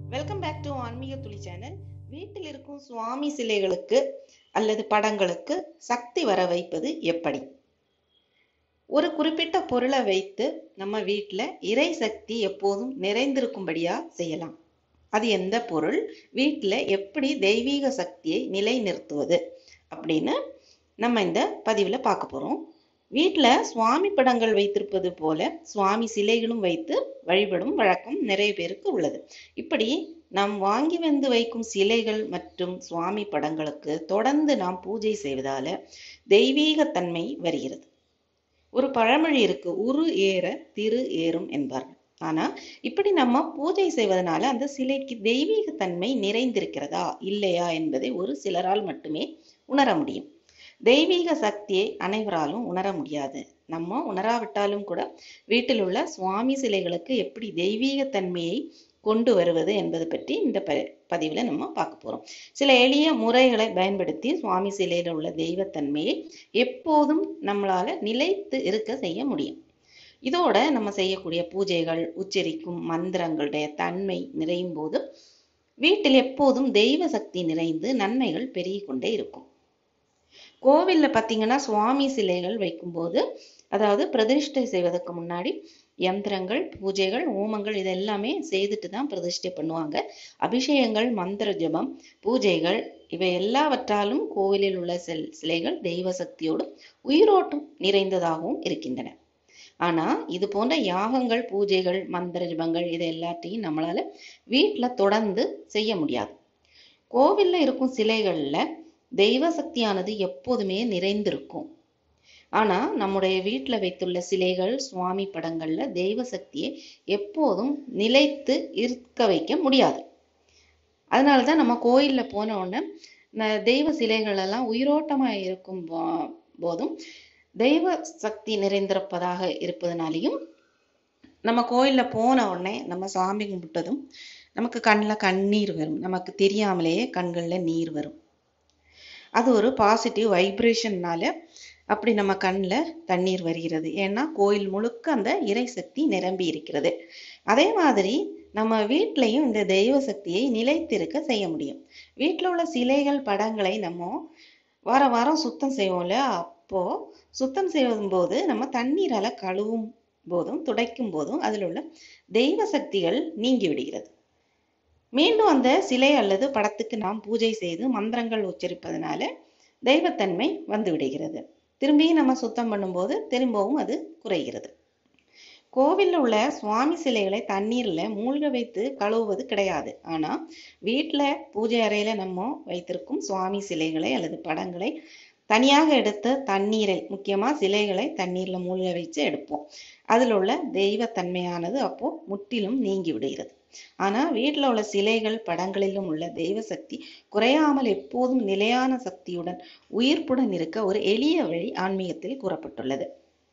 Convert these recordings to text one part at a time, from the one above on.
welcome back to ஆன்மீக துளி channel வீட்டில் இருக்கும் சுவாமி சிலைகளுக்கு அல்லது படங்களுக்கு சக்தி வர வைப்பது எப்படி ஒரு குறிப்பிட்ட பொருளை வைத்து நம்ம வீட்டில் இறை சக்தி எப்போதும் நிறைந்திருக்கும்படியா செய்யலாம் அது எந்த பொருள் வீட்டில் எப்படி தெய்வீக சக்தியை நிலைநிறுத்துவது அப்படின்னு நம்ம இந்த பதிவில் பார்க்க போகிறோம் வீட்டில் சுவாமி படங்கள் வைத்திருப்பது போல சுவாமி சிலைகளும் வைத்து வழிபடும் வழக்கம் நிறைய பேருக்கு உள்ளது இப்படி நாம் வாங்கி வந்து வைக்கும் சிலைகள் மற்றும் சுவாமி படங்களுக்கு தொடர்ந்து நாம் பூஜை செய்வதால தெய்வீக தன்மை வருகிறது ஒரு பழமொழி இருக்கு உரு ஏற திரு ஏறும் என்பார்கள் ஆனா இப்படி நம்ம பூஜை செய்வதனால அந்த சிலைக்கு தெய்வீக தன்மை நிறைந்திருக்கிறதா இல்லையா என்பதை ஒரு சிலரால் மட்டுமே உணர முடியும் தெய்வீக சக்தியை அனைவராலும் உணர முடியாது நம்ம உணராவிட்டாலும் கூட வீட்டில் உள்ள சுவாமி சிலைகளுக்கு எப்படி தெய்வீக தன்மையை கொண்டு வருவது என்பது பற்றி இந்த ப பதிவுல நம்ம பார்க்க போறோம் சில எளிய முறைகளை பயன்படுத்தி சுவாமி சிலையில உள்ள தெய்வத்தன்மையை எப்போதும் நம்மளால நிலைத்து இருக்க செய்ய முடியும் இதோட நம்ம செய்யக்கூடிய பூஜைகள் உச்சரிக்கும் மந்திரங்களுடைய தன்மை நிறையும் போது வீட்டில் எப்போதும் தெய்வ சக்தி நிறைந்து நன்மைகள் பெருகி கொண்டே இருக்கும் கோவில்ல பார்த்தீங்கன்னா சுவாமி சிலைகள் வைக்கும்போது அதாவது பிரதிஷ்டை செய்வதற்கு முன்னாடி யந்திரங்கள் பூஜைகள் ஹோமங்கள் இது எல்லாமே செய்துட்டு தான் பிரதிஷ்டை பண்ணுவாங்க அபிஷேகங்கள் மந்திர ஜபம் பூஜைகள் இவை எல்லாவற்றாலும் கோவிலில் உள்ள செல் சிலைகள் தெய்வ சக்தியோடும் உயிரோட்டம் நிறைந்ததாகவும் இருக்கின்றன ஆனா இது போன்ற யாகங்கள் பூஜைகள் மந்திர ஜபங்கள் இது எல்லாத்தையும் நம்மளால வீட்டுல தொடர்ந்து செய்ய முடியாது கோவில்ல இருக்கும் சிலைகள்ல தெய்வ சக்தியானது எப்போதுமே நிறைந்திருக்கும் ஆனா நம்முடைய வீட்டுல வைத்துள்ள சிலைகள் சுவாமி படங்கள்ல தெய்வ சக்தியை எப்போதும் நிலைத்து இருக்க வைக்க முடியாது அதனாலதான் நம்ம கோயில்ல போன உடனே ந- தெய்வ சிலைகள் எல்லாம் உயிரோட்டமா இருக்கும் போ- போதும் தெய்வ சக்தி நிறைந்திருப்பதாக இருப்பதனாலையும் நம்ம கோயில்ல போன உடனே நம்ம சாமி கும்பிட்டதும் நமக்கு கண்ணில் கண்ணீர் வரும் நமக்கு தெரியாமலேயே கண்கள்ல நீர் வரும் அது ஒரு பாசிட்டிவ் வைப்ரேஷன்னால அப்படி நம்ம கண்ணில் தண்ணீர் வருகிறது ஏன்னா கோயில் முழுக்க அந்த இறை சக்தி நிரம்பி இருக்கிறது அதே மாதிரி நம்ம வீட்லயும் இந்த தெய்வ சக்தியை நிலைத்திருக்க செய்ய முடியும் வீட்டில் உள்ள சிலைகள் படங்களை நம்ம வார வாரம் சுத்தம் செய்வோம்ல அப்போ சுத்தம் செய்யும் போது நம்ம தண்ணீரால கழுவும் போதும் துடைக்கும் போதும் அதில் உள்ள தெய்வ சக்திகள் நீங்கி விடுகிறது மீண்டும் அந்த சிலை அல்லது படத்துக்கு நாம் பூஜை செய்து மந்திரங்கள் உச்சரிப்பதனால தெய்வத்தன்மை வந்து விடுகிறது திரும்பி நம்ம சுத்தம் பண்ணும்போது திரும்பவும் அது குறைகிறது கோவில்ல உள்ள சுவாமி சிலைகளை தண்ணீர்ல மூழ்க வைத்து கழுவுவது கிடையாது ஆனா வீட்ல பூஜை அறையில நம்ம வைத்திருக்கும் சுவாமி சிலைகளை அல்லது படங்களை தனியாக எடுத்து தண்ணீரை முக்கியமா சிலைகளை தண்ணீர்ல மூழ்க வச்சு எடுப்போம் அதில் உள்ள தெய்வத்தன்மையானது அப்போ முற்றிலும் நீங்கி விடுகிறது ஆனா வீட்டில் உள்ள சிலைகள் படங்களிலும் உள்ள தெய்வ சக்தி குறையாமல் எப்போதும் நிலையான சக்தியுடன் உயிர்ப்புடன் இருக்க ஒரு எளிய வழி ஆன்மீகத்தில் கூறப்பட்டுள்ளது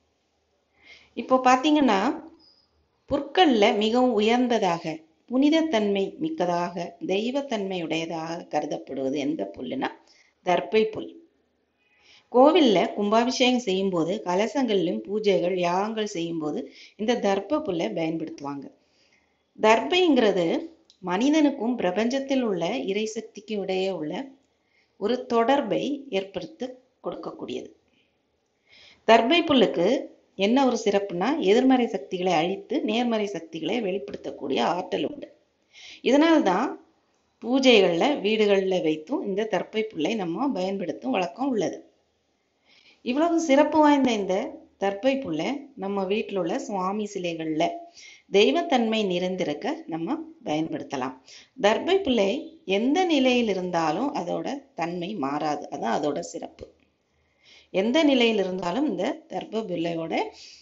இப்போ பாத்தீங்கன்னா புற்கள்ல மிகவும் உயர்ந்ததாக புனிதத்தன்மை மிக்கதாக தெய்வத்தன்மையுடையதாக கருதப்படுவது எந்த புல்லுனா தர்ப்பை புல் கோவில்ல கும்பாபிஷேகம் செய்யும்போது கலசங்களிலும் பூஜைகள் யாகங்கள் செய்யும்போது இந்த தர்ப்ப புல்லை பயன்படுத்துவாங்க தர்பைங்கிறது மனிதனுக்கும் பிரபஞ்சத்தில் உள்ள இறை சக்திக்கும் இடையே உள்ள ஒரு தொடர்பை ஏற்படுத்த கொடுக்கக்கூடியது தர்பை புல்லுக்கு என்ன ஒரு சிறப்புனா எதிர்மறை சக்திகளை அழித்து நேர்மறை சக்திகளை வெளிப்படுத்தக்கூடிய ஆற்றல் உண்டு இதனால்தான் பூஜைகள்ல வீடுகள்ல வைத்தும் இந்த தர்பை புல்லை நம்ம பயன்படுத்தும் வழக்கம் உள்ளது இவ்வளவு சிறப்பு வாய்ந்த இந்த தர்பை புல்லை நம்ம வீட்டில் உள்ள சுவாமி சிலைகள்ல தெய்வத்தன்மை நிறைந்திருக்க நம்ம பயன்படுத்தலாம் தர்பை புல்லை எந்த நிலையில் இருந்தாலும் அதோட தன்மை மாறாது அதான் அதோட சிறப்பு எந்த நிலையில் இருந்தாலும் இந்த தர்ப புல்லையோட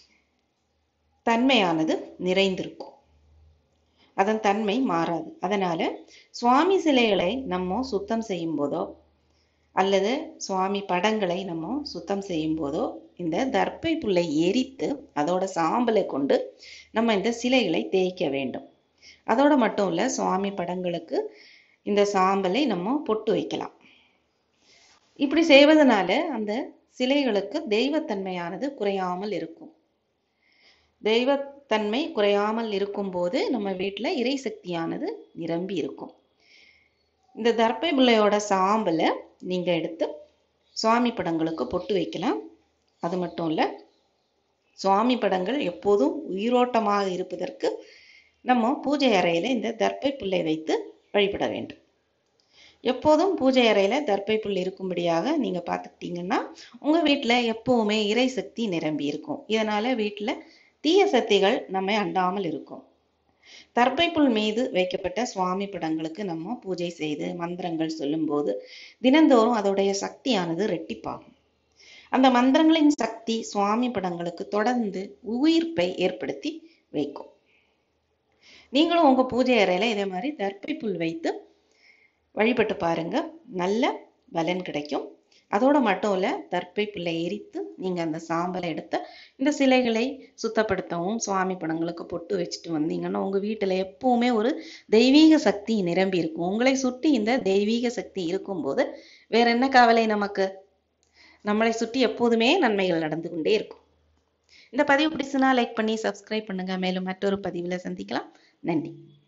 தன்மையானது நிறைந்திருக்கும் அதன் தன்மை மாறாது அதனால சுவாமி சிலைகளை நம்ம சுத்தம் செய்யும் போதோ அல்லது சுவாமி படங்களை நம்ம சுத்தம் செய்யும் போதோ இந்த தர்ப்பை புல்லை எரித்து அதோட சாம்பலை கொண்டு நம்ம இந்த சிலைகளை தேய்க்க வேண்டும் அதோட மட்டும் இல்ல சுவாமி படங்களுக்கு இந்த சாம்பலை நம்ம பொட்டு வைக்கலாம் இப்படி செய்வதனால அந்த சிலைகளுக்கு தெய்வத்தன்மையானது குறையாமல் இருக்கும் தெய்வ தன்மை குறையாமல் இருக்கும்போது நம்ம வீட்டில் இறை சக்தியானது நிரம்பி இருக்கும் இந்த தர்ப்பை பிள்ளையோட சாம்பலை நீங்கள் எடுத்து சுவாமி படங்களுக்கு பொட்டு வைக்கலாம் அது மட்டும் இல்லை சுவாமி படங்கள் எப்போதும் உயிரோட்டமாக இருப்பதற்கு நம்ம பூஜை அறையில் இந்த தர்ப்பை புல்லை வைத்து வழிபட வேண்டும் எப்போதும் பூஜை அறையில் தர்ப்பை புல் இருக்கும்படியாக நீங்கள் பார்த்துக்கிட்டீங்கன்னா உங்கள் வீட்டில் எப்போவுமே இறை சக்தி நிரம்பி இருக்கும் இதனால் வீட்டில் தீய சக்திகள் நம்மை அண்டாமல் இருக்கும் தர்ப்பை புல் மீது வைக்கப்பட்ட சுவாமி படங்களுக்கு நம்ம பூஜை செய்து மந்திரங்கள் சொல்லும்போது தினந்தோறும் அதோடைய சக்தியானது ரெட்டிப்பாகும் அந்த மந்திரங்களின் சக்தி சுவாமி படங்களுக்கு தொடர்ந்து உயிர்ப்பை ஏற்படுத்தி வைக்கும் நீங்களும் உங்க பூஜை அறையில இதே மாதிரி தர்ப்பை புல் வைத்து வழிபட்டு பாருங்க நல்ல பலன் கிடைக்கும் அதோட மட்டும் இல்ல தர்ப்பை புல்லை எரித்து நீங்க அந்த சாம்பலை எடுத்து இந்த சிலைகளை சுத்தப்படுத்தவும் சுவாமி படங்களுக்கு பொட்டு வச்சுட்டு வந்தீங்கன்னா உங்க வீட்டுல எப்பவுமே ஒரு தெய்வீக சக்தி நிரம்பி இருக்கும் உங்களை சுற்றி இந்த தெய்வீக சக்தி இருக்கும்போது வேற என்ன கவலை நமக்கு நம்மளை சுற்றி எப்போதுமே நன்மைகள் நடந்து கொண்டே இருக்கும் இந்த பதிவு பிடிச்சுன்னா லைக் பண்ணி சப்ஸ்கிரைப் பண்ணுங்க மேலும் மற்றொரு பதிவுல சந்திக்கலாம் நன்றி